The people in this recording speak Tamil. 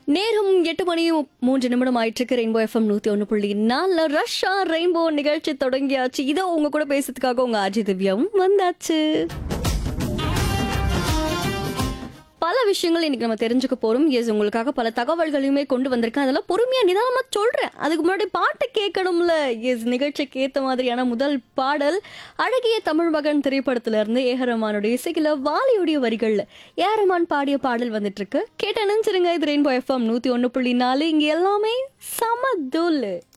நேரம் எட்டு மணி மூன்று நிமிடம் ஆயிட்டு ரெயின்போ எஃப்எம் நூத்தி ஒன்று புள்ளி நாலு ரஷ்ஷா ரெயின்போ நிகழ்ச்சி தொடங்கியாச்சு இதோ உங்க கூட பேசுறதுக்காக உங்க அஜய் திவ்யாவும் வந்தாச்சு பல விஷயங்கள் இன்னைக்கு நம்ம தெரிஞ்சுக்க போறோம் எஸ் உங்களுக்காக பல தகவல்களையுமே கொண்டு வந்திருக்கேன் அதெல்லாம் பொறுமையா நிதானமா சொல்றேன் அதுக்கு முன்னாடி பாட்டு கேட்கணும்ல எஸ் நிகழ்ச்சிக்கு ஏத்த மாதிரியான முதல் பாடல் அழகிய தமிழ் மகன் திரைப்படத்துல இருந்து ஏஹரமானுடைய இசைக்குல வாலியுடைய வரிகள்ல ஏஹரமான் பாடிய பாடல் வந்துட்டு இருக்கு கேட்ட நினைச்சிருங்க இது ரெயின்போ எஃப்எம் நூத்தி ஒன்னு புள்ளி நாலு இங்க எல்லாமே சமதுல்லு